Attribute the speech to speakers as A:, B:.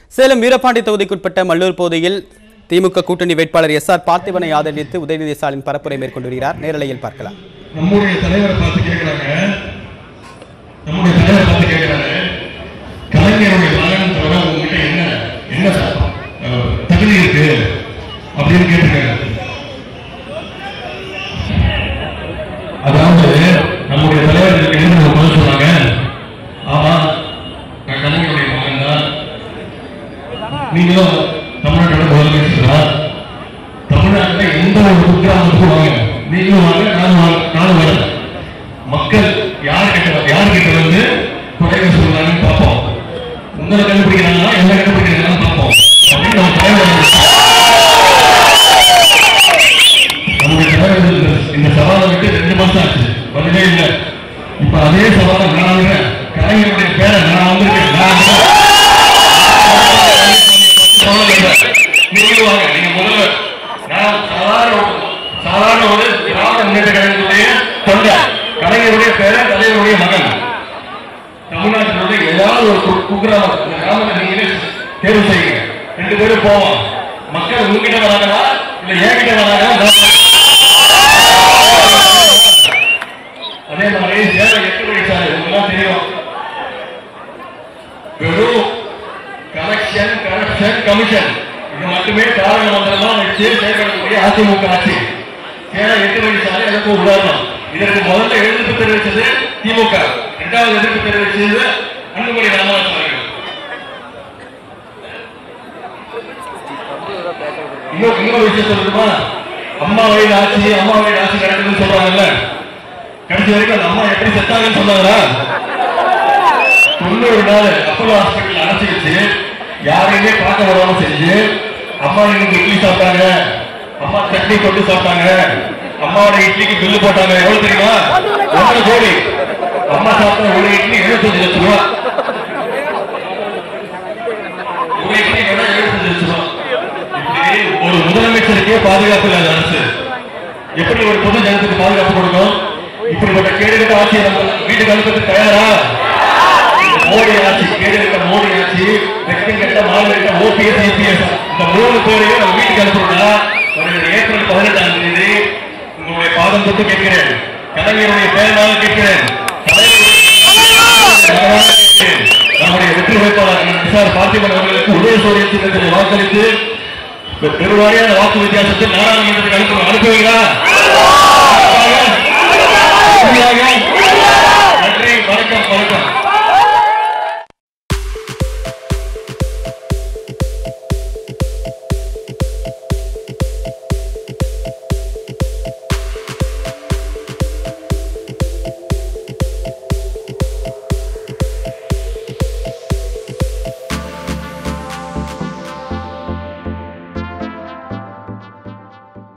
A: சேலம் வீரபாண்டி தொகுதிக்குட்பட்ட மல்லூர் பகுதியில் திமுக கூட்டணி வேட்பாளர் எஸ் ஆர் பார்த்திபனை ஆதரித்து உதயநிதி ஸ்டாலின் பரப்புரை மேற்கொண்டு வருகிறார் நேரலையில் பார்க்கலாம்
B: நம்முடைய தலைவரை பார்த்து கேட்கிறாங்க நம்முடைய தலைவரை பார்த்து கேட்கிறாங்க கலைஞருடைய மகன் தவிர உங்ககிட்ட என்ன என்ன அஹ், தகுதி இருக்கு அப்படின்னு கேட்டிருக்காங்க அதாவது நம்முடைய தலைவர்களுக்கு என்ன நம்ம பதில் சொன்னாங்க ஆமா நான் கலைஞருடைய மகன் தான் நீங்களும் தமிழ்நாட்டோட முதலமைச்சர் தான் தமிழ்நாட்டில் எந்த ஒரு குக்கிராமத்துக்கும் வாங்க நீங்களும் வாங்க நானும் வாங்க நானும் வரேன் மக்கள் யார் கிட்ட யார் கிட்ட வந்து குறைகள் சொல்றாங்கன்னு பார்ப்போம் உங்களை கண்டுபிடிக்கிறாங்களா என்ன கண்டுபிடிக்கிறாங்கன்னு பார்ப்போம் அப்படின்னு நம்ம தலைவர் நம்முடைய தலைவர் இந்த- இந்த சவாலை விட்டு ரெண்டு மாசம் ஆச்சு பதிலே இல்லை இப்ப அதே சவாலை நான் வாங்குறேன் கலைஞருடைய பேரை நான் வந்திருக்கேன் நான் வந்திருக்கேன். நீங்களும் வாங்க நீங்க முதல்ல நான் சாதாரண ஒரு- சாதாரண ஒரு திராவிட முன்னேற்ற கழகத்துடைய தொண்டை கலைஞருடைய பேர தலைவருடைய மகன் தமிழ்நாட்டினுடைய ஏதாவது ஒரு கு- குக்கிராமம் இந்த கிராமத்தை நீங்களே தேர்வு செய்யுங்க ரெண்டு பேரும் போவோம் மக்கள் உங்ககிட்ட வராங்களா இல்ல என்கிட்ட வராங்களா அதே மாதிரி சேலம் எட்டு வழி சாலை உங்களுக்கு தெரியும் வெறும் கலெக்ஷன் கரப்ஷன் கமிஷன் இது மட்டுமே தாரக மந்திரமா வச்சு செயல்படக்கூடிய அதிமுக ஆட்சி சேலம் எட்டு வழி சாலை அதற்கு ஒரு உதாரணம் இதற்கு முதல்ல எதிர்ப்பு தெரிவித்தது திமுக இரண்டாவது எதிர்ப்பு தெரிவித்தது அன்புமணி ராமதாஸ் அவர்கள் இன்னொரு இன்னொரு விஷயம் சொல்லணுமா அம்மா வயது ஆட்சி அம்மா வயது ஆட்சி நடக்குதுன்னு சொல்றாங்கல்ல கடைசி வரைக்கும் அந்த அம்மா எப்படி செத்தாங்கன்னு சொன்னாங்களா தொண்ணூறு நாள் அப்போலோ ஹாஸ்பிட்டல் அடைச்சி வச்சு யாரையுமே பார்க்க வராம செஞ்சு அம்மா இன்னைக்கு இட்லி சாப்பிட்டாங்க அம்மா சட்னி கொண்டு சாப்பிட்டாங்க அம்மாவோட இட்லிக்கு பில்லு போட்டாங்க எவ்வளவு தெரியுமா ஒன்றரை கோடி அம்மா சாப்பிட்ட ஒரு இட்லி எழுபத்தஞ்சு லட்சம் ரூபா ஒரு இட்லி விட எழுபத்தஞ்சு லட்சம் ரூபா இப்படி ஒரு முதலமைச்சருக்கே பாதுகாப்பு இல்லாத அரசு எப்படி ஒரு பொது ஜனத்துக்கு பாதுகாப்பு கொடுக்கும் இப்படிப்பட்ட கேடுகட்ட ஆட்சியை நம்ம வீட்டுக்கு அனுப்புறதுக்கு தயாரா மோடி ஆட்சி கேடுகட்ட மோடி ஆட்சி வெக்கம் கட்ட மாநில ஓபிஎஸ் ஐபிஎஸ் இந்த மூணு பேரையும் நம்ம வீட்டுக்கு அனுப்புறோம்னா வருகிற ஏப்ரல் பதினெட்டாம் தேதி உங்களுடைய பாதம் தொட்டு கேட்கிறேன் கலைஞருடைய பெயரால் கேட்கிறேன் கலைஞருடைய கேட்கிறேன். நம்முடைய வெற்றி வேட்பாளர் எஸ்ஆர் பார்த்திபன் அவர்களுக்கு உதயசூரிய சின்னத்தில் வாக்களித்து பெருவாரியான வாக்கு வித்தியாசத்தில் நாடாளுமன்றத்துக்கு அனுப்ப அனுப்புவீங்களா நன்றி வணக்கம் வணக்கம்